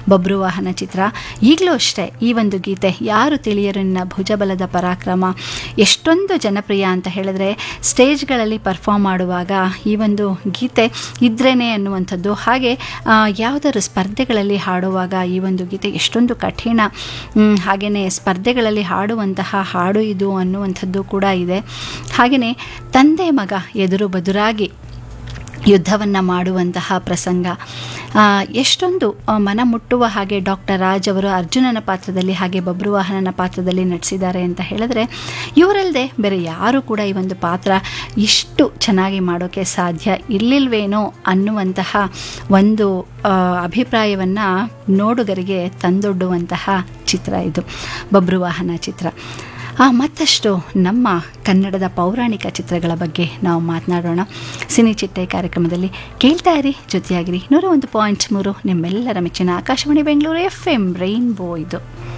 ಬಬ್ರುವಾಹನ ಚಿತ್ರ ಈಗಲೂ ಅಷ್ಟೇ ಈ ಒಂದು ಗೀತೆ ಯಾರು ತಿಳಿಯರಿನ ಭುಜಬಲದ ಪರಾಕ್ರಮ ಎಷ್ಟೊಂದು ಜನಪ್ರಿಯ ಅಂತ ಹೇಳಿದ್ರೆ ಸ್ಟೇಜ್ಗಳಲ್ಲಿ ಪರ್ಫಾರ್ಮ್ ಮಾಡುವಾಗ ಈ ಒಂದು ಗೀತೆ ಇದ್ರೇನೆ ಅನ್ನುವಂಥದ್ದು ಹಾಗೆ ಆ, ಯಾವುದಾದ್ರು ಸ್ಪರ್ಧೆಗಳಲ್ಲಿ ಹಾಡುವಾಗ ಈ ಒಂದು ಗೀತೆ ಎಷ್ಟೊಂದು ಕಠಿಣ ಮ್, ಹಾಗೆಯೇ ಸ್ಪರ್ಧೆಗಳಲ್ಲಿ ಹಾಡುವಂತಹ ಹಾಡು ಇದು ಅನ್ನುವಂಥದ್ದು ಕೂಡ ಇದೆ ಹಾಗೆಯೇ ತಂದೆ ಮಗ ಎದುರು ಬದುರಾಗಿ ಯುದ್ಧವನ್ನು ಮಾಡುವಂತಹ ಪ್ರಸಂಗ ಆ, ಎಷ್ಟೊಂದು ಆ, ಮನ ಮುಟ್ಟುವ ಹಾಗೆ ಡಾಕ್ಟರ್ ರಾಜ್ ಅವರು ಅರ್ಜುನನ ಪಾತ್ರದಲ್ಲಿ ಹಾಗೆ ಬಬ್ರುವಾಹನನ ಪಾತ್ರದಲ್ಲಿ ನಟಿಸಿದ್ದಾರೆ ಅಂತ ಹೇಳಿದ್ರೆ ಇವರಲ್ಲದೆ ಬೇರೆ ಯಾರು ಕೂಡ ಈ ಒಂದು ಪಾತ್ರ ಇಷ್ಟು ಚೆನ್ನಾಗಿ ಮಾಡೋಕ್ಕೆ ಸಾಧ್ಯ ಇರ್ಲಿಲ್ವೇನೋ ಅನ್ನುವಂತಹ ಒಂದು ಆ, ಅಭಿಪ್ರಾಯವನ್ನು ನೋಡುಗರಿಗೆ ತಂದೊಡ್ಡುವಂತಹ ಚಿತ್ರ ಇದು ಬಬ್ರುವಾಹನ ಚಿತ್ರ ಆ, ಮತ್ತಷ್ಟು ನಮ್ಮ ಕನ್ನಡದ ಪೌರಾಣಿಕ ಚಿತ್ರಗಳ ಬಗ್ಗೆ ನಾವು ಮಾತನಾಡೋಣ ಸಿನಿ ಚಿಟ್ಟೆ ಕಾರ್ಯಕ್ರಮದಲ್ಲಿ ಕೇಳ್ತಾ ಇರಿ ಜೊತೆಯಾಗಿರಿ ನೂರ ಒಂದು ಪಾಯಿಂಟ್ ಮೂರು ನಿಮ್ಮೆಲ್ಲರ ಮೆಚ್ಚಿನ Akashvani Bengaluru F M rainbow ಇದು